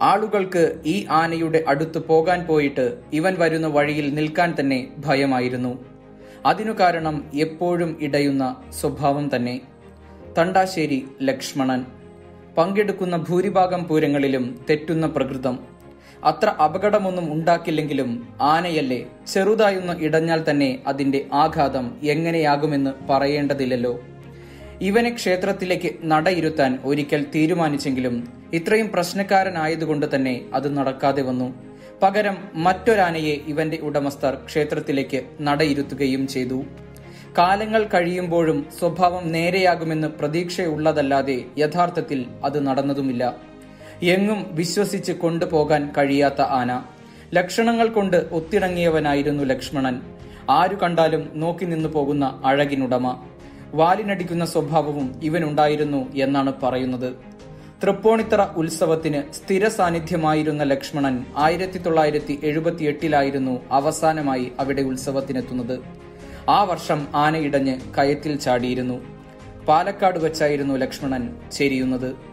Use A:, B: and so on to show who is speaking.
A: ആളുകൾക്ക് ഈ ആനയുടെ അടുത്ത് പോകാൻ പോയിട്ട് ഇവൻ വരുന്ന വഴിയിൽ നിൽക്കാൻ തന്നെ ഭയമായിരുന്നു അതിനു കാരണം എപ്പോഴും ഇടയുന്ന സ്വഭാവം തന്നെ തണ്ടാശ്ശേരി ലക്ഷ്മണൻ പങ്കെടുക്കുന്ന ഭൂരിഭാഗം പൂരങ്ങളിലും തെറ്റുന്ന പ്രകൃതം അത്ര അപകടമൊന്നും ഉണ്ടാക്കില്ലെങ്കിലും ആനയല്ലേ ചെറുതായൊന്ന് ഇടഞ്ഞാൽ തന്നെ അതിന്റെ ആഘാതം എങ്ങനെയാകുമെന്ന് പറയേണ്ടതില്ലല്ലോ ഇവനെ ക്ഷേത്രത്തിലേക്ക് നടയിരുത്താൻ ഒരിക്കൽ തീരുമാനിച്ചെങ്കിലും ഇത്രയും പ്രശ്നക്കാരനായതുകൊണ്ട് തന്നെ അത് നടക്കാതെ വന്നു പകരം മറ്റൊരാനയെ ഇവന്റെ ഉടമസ്ഥർ ക്ഷേത്രത്തിലേക്ക് നടയിരുത്തുകയും ചെയ്തു കാലങ്ങൾ കഴിയുമ്പോഴും സ്വഭാവം നേരെയാകുമെന്ന് പ്രതീക്ഷയുള്ളതല്ലാതെ യഥാർത്ഥത്തിൽ അത് നടന്നതുമില്ല എങ്ങും വിശ്വസിച്ച് കൊണ്ടുപോകാൻ കഴിയാത്ത ആന ലക്ഷണങ്ങൾ കൊണ്ട് ഒത്തിണങ്ങിയവനായിരുന്നു ലക്ഷ്മണൻ ആരു കണ്ടാലും നോക്കി നിന്നു പോകുന്ന അഴകിനുടമ വാലിനടിക്കുന്ന സ്വഭാവവും ഇവനുണ്ടായിരുന്നു എന്നാണ് പറയുന്നത് തൃപ്പൂണിത്തറ ഉത്സവത്തിന് സ്ഥിര സാന്നിധ്യമായിരുന്ന ലക്ഷ്മണൻ ആയിരത്തി തൊള്ളായിരത്തി എഴുപത്തിയെട്ടിലായിരുന്നു അവസാനമായി അവിടെ ഉത്സവത്തിനെത്തുന്നത് ആ വർഷം ആനയിടഞ്ഞ് കയത്തിൽ ചാടിയിരുന്നു പാലക്കാട് വെച്ചായിരുന്നു ലക്ഷ്മണൻ ചെരിയുന്നത്